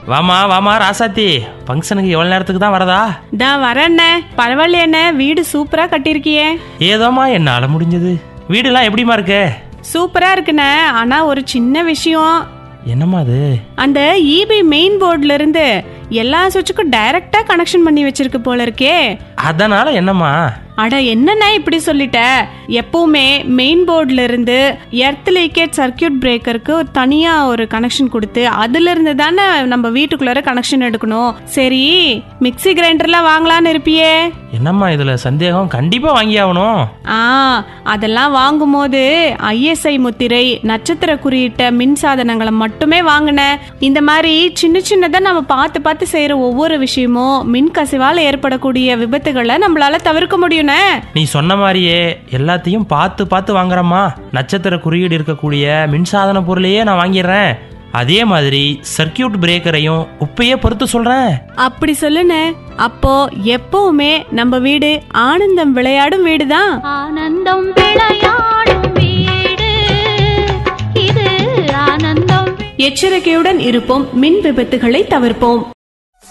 வாமா வாமா ராசாத்தி ஃபங்க்ஷனுக்கு எவ்வளோ நேரத்துக்கு தான் வரதா தா வரண்ணே பரவாயில்லையண்ணே வீடு சூப்பரா கட்டியிருக்கியே ஏதோமா என்னால் முடிஞ்சது வீடுலாம் எப்படிமா இருக்கு சூப்பரா இருக்குண்ணே ஆனா ஒரு சின்ன விஷயம் என்னம்மா அது அந்த இபி மெயின் போர்டுல இருந்து எல்லா சுவிட்சுக்கும் டைரக்டா கனெக்ஷன் பண்ணி வச்சிருக்கு போல இருக்கே அதனால என்னம்மா அட என்னண்ணே இப்படி சொல்லிட்ட எப்பவுமே மெயின் போர்டுல இருந்து எர்த் லீக்கேஜ் சர்க்கியூட் பிரேக்கருக்கு ஒரு தனியா ஒரு கனெக்ஷன் கொடுத்து அதுல இருந்து தானே நம்ம வீட்டுக்குள்ளார கனெக்ஷன் எடுக்கணும் சரி மிக்ஸி கிரைண்டர்லாம் வாங்கலான்னு இருப்பியே என்னம்மா இதில் சந்தேகம் கண்டிப்பாக வாங்கி ஆகணும் ஆ அதெல்லாம் வாங்கும்போது ஐஎஸ்ஐ முத்திரை நட்சத்திர குறியிட்ட மின் சாதனங்களை மட்டுமே வாங்கினேன் இந்த மாதிரி சின்ன சின்னதா நம்ம பார்த்து பார்த்து செய்யற ஒவ்வொரு விஷயமும் மின் கசிவால் ஏற்படக்கூடிய விபத்துகளை நம்மளால தவிர்க்க முடியும்னே நீ சொன்ன மாதிரியே எல்லாத்தையும் பார்த்து பார்த்து வாங்குறம்மா நட்சத்திர குறியீடு இருக்கக்கூடிய மின்சாதன பொருளையே நான் வாங்கிடுறேன் அதே மாதிரி சர்க்கியூட் பிரேக்கரையும் உப்பையே பொறுத்து சொல்கிறேன் அப்படி சொல்லுனே அப்போ எப்பவுமே நம்ம வீடு ஆனந்தம் விளையாடும் வீடுதான் ஆனந்தம் விளையாடும் வீடு இது ஆனந்தம் எச்சரிக்கையுடன் இருப்போம் மின் விபத்துகளை தவிர்ப்போம்